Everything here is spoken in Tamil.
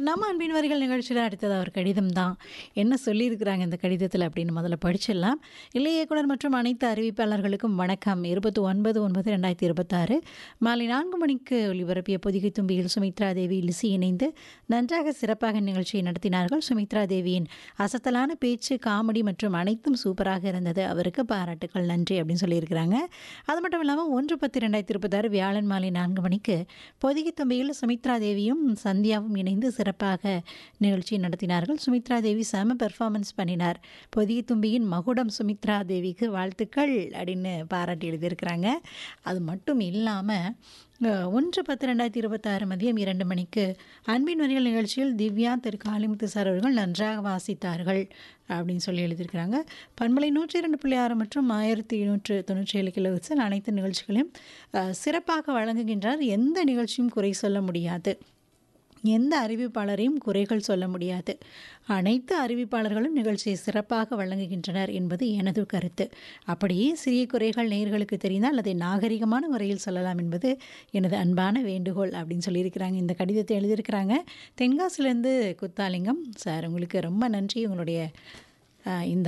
நம்ம அன்பின் வரிகள் நிகழ்ச்சியில் அடுத்தது அவர் கடிதம் தான் என்ன சொல்லியிருக்கிறாங்க இந்த கடிதத்தில் அப்படின்னு முதல்ல படிச்சிடலாம் இல்லை இயக்குனர் மற்றும் அனைத்து அறிவிப்பாளர்களுக்கும் வணக்கம் இருபத்தி ஒன்பது ஒன்பது ரெண்டாயிரத்தி இருபத்தாறு மாலை நான்கு மணிக்கு ஒலிபரப்பிய பொதிகை தும்பியில் சுமித்ரா தேவி லிசி இணைந்து நன்றாக சிறப்பாக நிகழ்ச்சியை நடத்தினார்கள் சுமித்ரா தேவியின் அசத்தலான பேச்சு காமெடி மற்றும் அனைத்தும் சூப்பராக இருந்தது அவருக்கு பாராட்டுக்கள் நன்றி அப்படின்னு சொல்லியிருக்கிறாங்க அது மட்டும் இல்லாமல் ஒன்று பத்து ரெண்டாயிரத்தி இருபத்தாறு வியாழன் மாலை நான்கு மணிக்கு பொதிகை தும்பியில் சுமித்ரா தேவியும் சந்தியாவும் இணைந்து சிறப்பாக நிகழ்ச்சி நடத்தினார்கள் சுமித்ரா தேவி செம பெர்ஃபார்மன்ஸ் பண்ணினார் பொதிகை தும்பியின் மகுடம் சுமித்ரா தேவிக்கு வாழ்த்துக்கள் அப்படின்னு பாராட்டி எழுதியிருக்கிறாங்க அது மட்டும் இல்லாமல் அஹ், ஒன்று பத்து ரெண்டாயிரத்தி இருபத்தாறு மதியம் இரண்டு மணிக்கு அன்பின் வரிகள் நிகழ்ச்சியில் திவ்யா திரு காளிமுத்து சார் அவர்கள் நன்றாக வாசித்தார்கள் அப்படின்னு சொல்லி எழுதியிருக்கிறாங்க பண்பலை நூற்றி இரண்டு புள்ளி ஆறு மற்றும் ஆயிரத்தி நூற்று தொண்ணூற்றி ஏழு கிலோஹெர்ட்ஸில் அனைத்து நிகழ்ச்சிகளையும் அஹ், சிறப்பாக வழங்குகின்றார் எந்த நிகழ்ச்சியும் குறை சொல்ல முடியாது எந்த அறிவிப்பாளரையும் குறைகள் சொல்ல முடியாது அனைத்து அறிவிப்பாளர்களும் நிகழ்ச்சியை சிறப்பாக வழங்குகின்றனர் என்பது எனது கருத்து அப்படியே சிறிய குறைகள் நேயர்களுக்கு தெரிந்தால் அதை நாகரிகமான முறையில் சொல்லலாம் என்பது எனது அன்பான வேண்டுகோள் அப்படின்னு சொல்லியிருக்கிறாங்க இந்த கடிதத்தை எழுதியிருக்கிறாங்க தென்காசிலேருந்து குத்தாலிங்கம் சார் உங்களுக்கு ரொம்ப நன்றி உங்களுடைய அஹ், இந்த